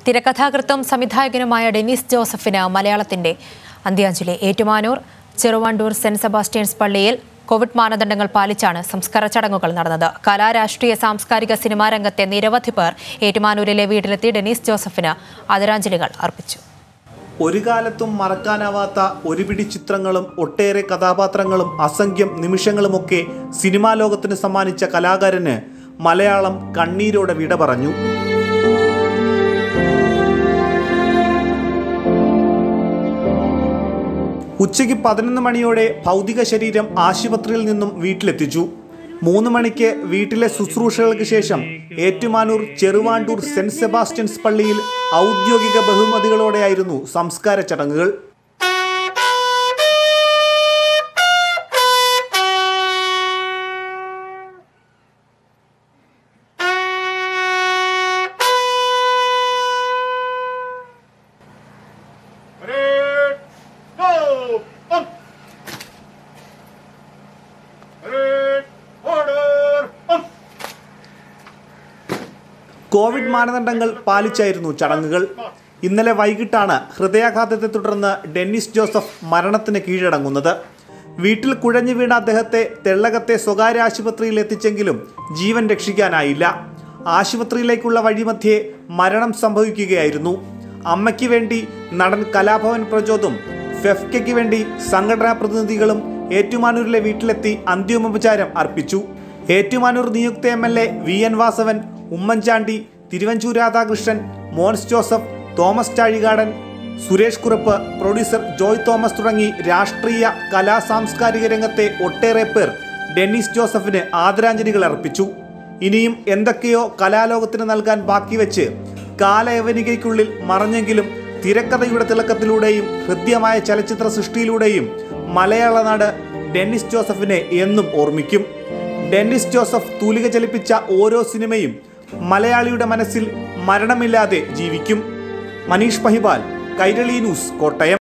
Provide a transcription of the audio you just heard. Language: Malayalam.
തിരക്കഥാകൃത്തും സംവിധായകനുമായ ഡെന്നിസ് ജോസഫിന് മലയാളത്തിന്റെ അന്ത്യാഞ്ജലി ഏറ്റുമാനൂർ ചെറുവണ്ടൂർ സെന്റ് സെബാസ്റ്റ്യൻസ് പള്ളിയിൽ കോവിഡ് മാനദണ്ഡങ്ങൾ പാലിച്ചാണ് സംസ്കാര ചടങ്ങുകൾ നടന്നത് കലാ രാഷ്ട്രീയ സാംസ്കാരിക സിനിമാ രംഗത്തെ നിരവധി പേർ ഏറ്റുമാനൂരിലെ വീട്ടിലെത്തി ഡെന്നിസ് ജോസഫിന് ആദരാഞ്ജലികൾ അർപ്പിച്ചു ഒരു കാലത്തും മറക്കാനാവാത്ത ഒരു പിടി ചിത്രങ്ങളും ഒട്ടേറെ കഥാപാത്രങ്ങളും അസംഖ്യം നിമിഷങ്ങളുമൊക്കെ സിനിമാ ലോകത്തിന് സമ്മാനിച്ച കലാകാരന് മലയാളം കണ്ണീരോടെ വിട പറഞ്ഞു ഉച്ചയ്ക്ക് പതിനൊന്ന് മണിയോടെ ഭൗതിക ശരീരം ആശുപത്രിയിൽ നിന്നും വീട്ടിലെത്തിച്ചു മൂന്ന് മണിക്ക് വീട്ടിലെ ശുശ്രൂഷകൾക്ക് ശേഷം ഏറ്റുമാനൂർ ചെറുവാണ്ടൂർ സെന്റ് സെബാസ്റ്റ്യൻസ് പള്ളിയിൽ ഔദ്യോഗിക ബഹുമതികളോടെയായിരുന്നു സംസ്കാര ചടങ്ങുകൾ Ready, go! Up! Ready, order, up! Covid മാനദണ്ഡങ്ങൾ പാലിച്ചായിരുന്നു ചടങ്ങുകൾ ഇന്നലെ വൈകിട്ടാണ് ഹൃദയാഘാതത്തെ തുടർന്ന് ഡെന്നിസ് ജോസഫ് മരണത്തിന് കീഴടങ്ങുന്നത് വീട്ടിൽ കുഴഞ്ഞു വീണ അദ്ദേഹത്തെ തെള്ളകത്തെ സ്വകാര്യ ആശുപത്രിയിൽ എത്തിച്ചെങ്കിലും ജീവൻ രക്ഷിക്കാനായില്ല ആശുപത്രിയിലേക്കുള്ള വഴിമധ്യേ മരണം സംഭവിക്കുകയായിരുന്നു അമ്മയ്ക്ക് വേണ്ടി നടൻ കലാഭവൻ പ്രചോദും ഫെഫ്കയ്ക്ക് വേണ്ടി സംഘടനാ പ്രതിനിധികളും ഏറ്റുമാനൂരിലെ വീട്ടിലെത്തി അന്തിമോപചാരം അർപ്പിച്ചു ഏറ്റുമാനൂർ നിയുക്ത M L A V N Vasavan Oommen Chandy Thiruvanchoor Radhakrishnan Mons Joseph Thomas Chazhikadan Suresh Kurup producer Joy Thomas തുടങ്ങി രാഷ്ട്രീയ കലാ സാംസ്കാരിക രംഗത്തെ ഒട്ടേറെ പേർ ഡെന്നിസ് ജോസഫിന് ആദരാഞ്ജലികൾ അർപ്പിച്ചു ഇനിയും എന്തൊക്കെയോ കലാലോകത്തിന് നൽകാൻ ബാക്കി വെച്ച് കാലയവനികയ്ക്കുള്ളിൽ മറഞ്ഞെങ്കിലും തിരക്കഥയുടെ തിളക്കത്തിലൂടെയും ഹൃദ്യമായ ചലച്ചിത്ര സൃഷ്ടിയിലൂടെയും മലയാള നാട് ഡെന്നിസ് ജോസഫിനെ എന്നും ഓർമ്മിക്കും ഡെന്നിസ് ജോസഫ് തൂലിക ചലിപ്പിച്ച ഓരോ സിനിമയും മലയാളിയുടെ മനസ്സിൽ മരണമില്ലാതെ ജീവിക്കും മനീഷ് പഹിബാൽ കൈരളി ന്യൂസ് കോട്ടയം